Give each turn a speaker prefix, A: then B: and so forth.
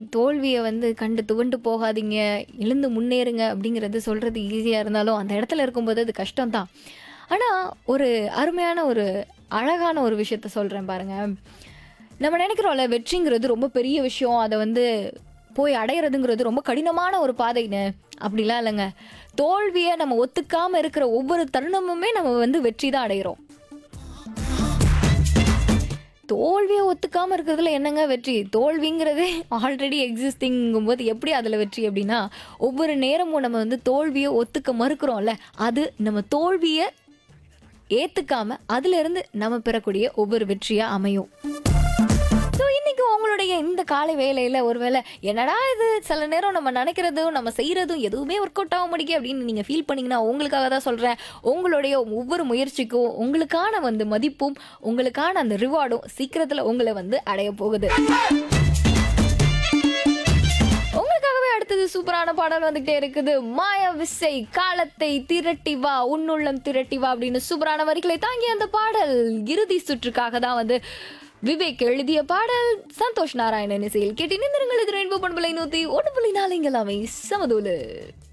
A: தோல்வியை வந்து கண்டு துவண்டு போகாதீங்க எழுந்து முன்னேறுங்க அப்படிங்கிறது சொல்கிறது ஈஸியாக இருந்தாலும் அந்த இடத்துல இருக்கும்போது அது கஷ்டம்தான் ஆனால் ஒரு அருமையான ஒரு அழகான ஒரு விஷயத்த சொல்கிறேன் பாருங்க நம்ம நினைக்கிறோம்ல வெற்றிங்கிறது ரொம்ப பெரிய விஷயம் அதை வந்து போய் அடையிறதுங்கிறது ரொம்ப கடினமான ஒரு பாதைன்னு அப்படிலாம் இல்லைங்க தோல்வியை நம்ம ஒத்துக்காம இருக்கிற ஒவ்வொரு தருணமுமே நம்ம வந்து வெற்றி தான் அடையிறோம் தோல்வியை ஒத்துக்காம இருக்கிறதுல என்னங்க வெற்றி தோல்விங்கிறதே ஆல்ரெடி எக்ஸிஸ்டிங்கும் போது எப்படி அதில் வெற்றி அப்படின்னா ஒவ்வொரு நேரமும் நம்ம வந்து தோல்வியை ஒத்துக்க மறுக்கிறோம்ல அது நம்ம தோல்வியை ஏத்துக்காம அதுல இருந்து நம்ம பெறக்கூடிய ஒவ்வொரு வெற்றியா அமையும் ஸோ இன்னைக்கு உங்களுடைய இந்த காலை வேலையில் ஒருவேளை என்னடா இது சில நேரம் நம்ம நினைக்கிறதும் நம்ம செய்கிறதும் எதுவுமே ஒர்க் அவுட் ஆக முடியும் அப்படின்னு நீங்கள் ஃபீல் பண்ணீங்கன்னா உங்களுக்காக தான் சொல்கிறேன் உங்களுடைய ஒவ்வொரு முயற்சிக்கும் உங்களுக்கான வந்து மதிப்பும் உங்களுக்கான அந்த ரிவார்டும் சீக்கிரத்தில் உங்களை வந்து அடைய போகுது உங்களுக்காகவே அடுத்தது சூப்பரான பாடல் வந்துகிட்டே இருக்குது மாய விசை காலத்தை திரட்டி வா உன்னுள்ளம் திரட்டி வா அப்படின்னு சூப்பரான வரிகளை தாங்கி அந்த பாடல் இறுதி சுற்றுக்காக தான் வந்து விவேக் எழுதிய பாடல் சந்தோஷ் நாராயணன் இசையில் கேட்டு நிந்திரங்கள் இது ரெயின்போ பண்பலை நூத்தி ஒன்று புள்ளி நாலு இங்கெல்லாமே சமதூலு